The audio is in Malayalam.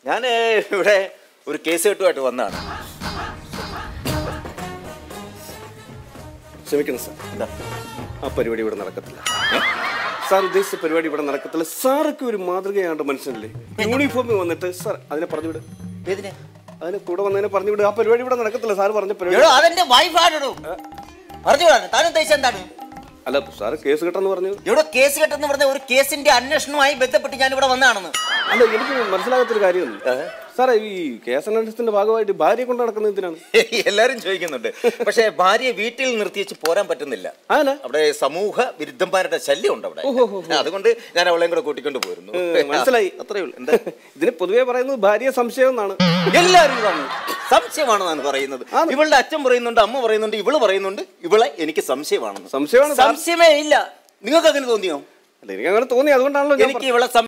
ഞാൻ ഇവിടെ ഒരു കേസ് കെട്ടുമായിട്ട് വന്നതാണ് ക്ഷമിക്കണം സാർ എന്താ ആ പരിപാടി ഇവിടെ നടക്കത്തില്ല സാർ ഉദ്ദേശിച്ച പരിപാടി ഇവിടെ നടക്കത്തില്ല സാറൊക്കെ ഒരു മാതൃകയാണ്ട് മനുഷ്യനല്ലേ യൂണിഫോമിൽ വന്നിട്ട് സാർ അതിനെ പറഞ്ഞു വിട് ഏതിനെ അതിനെ കൂടെ വന്നതിനെ പറഞ്ഞു വിട് ആ പരിപാടി ഇവിടെ നടക്കത്തില്ല സാർ പറഞ്ഞ പരിപാടി എടോ അതെന്റെ വൈഫാണെടോ പറഞ്ഞുകൂടാണ് താൻ ഉദ്ദേശിച്ച എന്താണ് അല്ല സാർ കേസ് കെട്ടെന്ന് പറഞ്ഞു ഇവിടെ കേസ് കെട്ടെന്ന് പറഞ്ഞ ഒരു കേസിന്റെ അന്വേഷണവുമായി ബന്ധപ്പെട്ട് ഞാൻ ഇവിടെ വന്നതാണെന്ന് അല്ല എനിക്ക് മനസ്സിലാകാത്തൊരു കാര്യം സാറേ ഈ കേസ് അന്വേഷണത്തിന്റെ ഭാഗമായിട്ട് ഭാര്യയെ കൊണ്ട് നടക്കുന്നത് എന്തിനാണ് എല്ലാരും ചോദിക്കുന്നുണ്ട് പക്ഷെ ഭാര്യയെ വീട്ടിൽ നിർത്തി വെച്ച് പോരാൻ പറ്റുന്നില്ല ആന അവിടെ സമൂഹ വിരുദ്ധന്മാരുടെ ശല്യം ഉണ്ട് അവിടെ അതുകൊണ്ട് ഞാൻ അവളെയും കൂടെ കൂട്ടിക്കൊണ്ട് പോയിരുന്നു മനസ്സിലായി അത്രേ ഉള്ളൂ എന്താ ഇതിന് പൊതുവേ പറയുന്നത് ഭാര്യ സംശയം എന്നാണ് എല്ലാവരും ഇതാണ് സംശയമാണെന്നാണ് പറയുന്നത് ഇവളുടെ അച്ഛൻ പറയുന്നുണ്ട് അമ്മ പറയുന്നുണ്ട് ഇവള് പറയുന്നുണ്ട് ഇവളെ എനിക്ക് സംശയമാണെന്ന് സംശയമാണ് സാർ. സംശയമേ ഇല്ല നിങ്ങൾക്ക് അങ്ങനെ തോന്നിയോ അല്ല എനിക്ക് അങ്ങനെ തോന്നി അതുകൊണ്ടാണല്ലോ ഞാൻ എനിക്ക് ഇവളെ